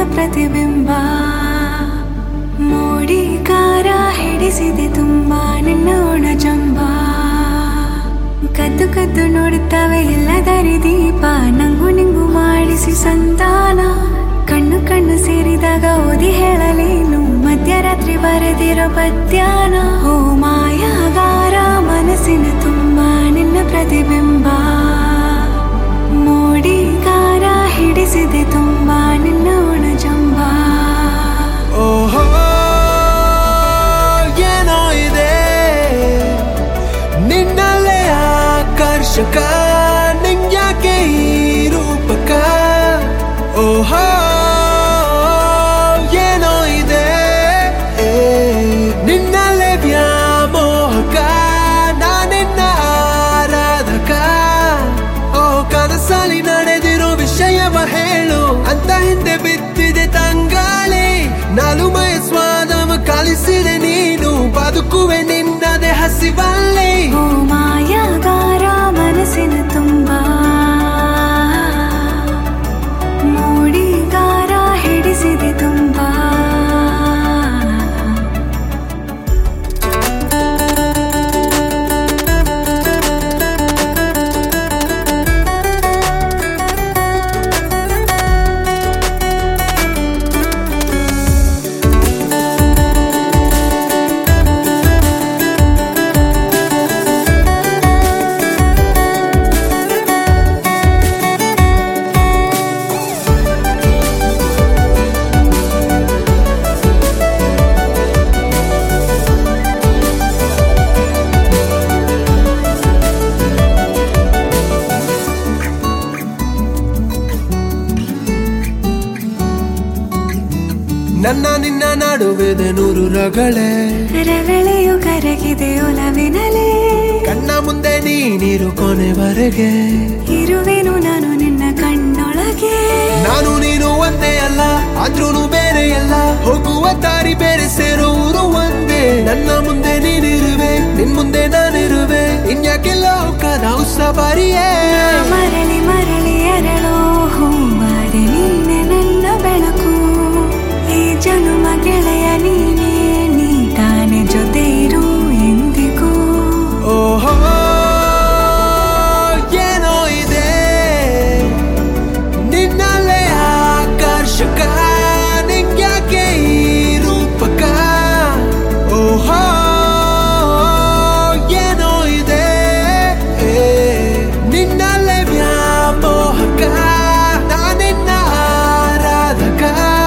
ಪ್ರತಿಬಿಂಬ ಮೋಡಿಕಾರ ಹಿಡಿಸಿದೆ ತುಂಬಾ ನಿನ್ನ ಒಣಜಂಬ ಕದ್ದು ಕದ್ದು ನೋಡುತ್ತವೆ ಎಲ್ಲ ದಾರಿ ದೀಪ ನಂಗು ನಿಂಗು ಮಾಡಿಸಿ ಸಂತಾನ ಕಣ್ಣು ಕಣ್ಣು ಸೇರಿದಾಗ ಓದಿ ಹೇಳಲೇನು ಮಧ್ಯರಾತ್ರಿ ಬರೆದಿರೋ ಪದ್ಯಾನ ಓ ಮಾಯಾಗಾರ ಮನಸ್ಸಿನ ತುಂಬ ನಿನ್ನ ಪ್ರತಿಬಿಂಬ ಮೋಡಿಗಾರ ಹಿಡಿಸಿದೆ ತುಂಬ ನಿನ್ನ ಒಣಜಂಬ ಓಹೋ ಏನೋ ಇದೆ ನಿನ್ನಲ್ಲೇ ಆಕರ್ಷಕ ನಿಂಗ್ಯಾಕೆ ಈ ರೂಪಕ ಓಹೋ ಏನೋ ಇದೆ ಏ, ನಿನ್ನಲ್ಲೇ ವ್ಯಾಮೋಹಕ ನಾನಿನ್ನ ಆರಾಧಕ ಓ ಕನಸಲ್ಲಿ ನಡೆದಿರೋ ವಿಷಯವ ಹೇಳು ಅಂತ ಹಿಂದೆ ಬಿದ್ದಿದೆ ತಂಗಾಳಿ ನಾಲುಮಯ ಸ್ವಾದವ ಕಲಿಸಿದೆ ನೀನು ಬದುಕುವೆ ನಿನ್ನದೆ ಹಸಿವಲ್ಲಿ ಓ ಮಾಯಾಗಾರ ಮನಸ್ಸಿನ ತುಂಬ ಮೋಡಿಗಾರ ಹಿಡಿಸಿದೆ ತುಂಬ ನನ್ನ ನಿನ್ನ ನಡುವಿದೆ ನೂರು ರಗಳೇ ರಗಳೆಯು ಕರಗಿದೆ ಒಲವಿನಲೇ ಕಣ್ಣ ಮುಂದೆ ನೀನಿರು ಕೊನೆವರೆಗೆ ಇರುವೆನು ನಾನು ನಿನ್ನ ಕಣ್ಣೊಳಗೆ ನಾನು ನೀನು ಒಂದೇ ಅಲ್ಲ ಆದ್ರೂನು ಬೇರೆ ಅಲ್ಲ ಹೋಗುವ ದಾರಿ ಬೇರೆ ಸೇರೋ ಊರು ಒಂದೇ ನನ್ನ ಮುಂದೆ ನೀನಿರುವೆ ನಿನ್ ಮುಂದೆ ನಾನಿರುವೆ ಇನ್ಯಾಕೆಲ್ಲ ಹೋಗದ ಉತ್ಸವರಿಯೇ ಮರಳಿ ಮರಳಿ ಅರಳೋ ಹೂವಾದೆ ನೀನೆ ನನ್ನ ಬೆಳಕು ಈ ಜನುಮ ಗೆಳೆಯ ನೀನೇ ನೀ ತಾನೆ ಜೊತೆ ಇರು ಎಂದಿಗೂ ಓಹೋ ಏನೋ ಇದೆ ನಿನ್ನಲ್ಲೇ ಆಕರ್ಷಕ ನಿಂಗ್ಯಾಕೆ ಈ ರೂಪಕ ಓಹೋ ಏನೋ ಇದೆ ಏ, ನಿನ್ನಲ್ಲೇ ವ್ಯಾಮೋಹಕ ನಾನಿನ್ನ ಆರಾಧಕ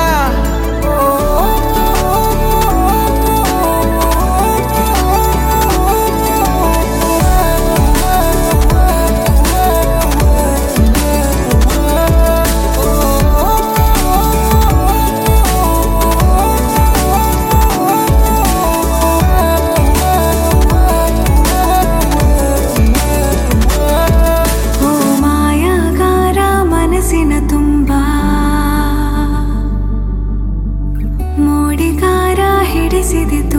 ಓ ಮಾಯಾಗಾರ ಮನಸ್ಸಿನ ತುಂಬ ಮೋಡಿಗಾರ ಹಿಡಿಸಿದೆ ತುಂಬ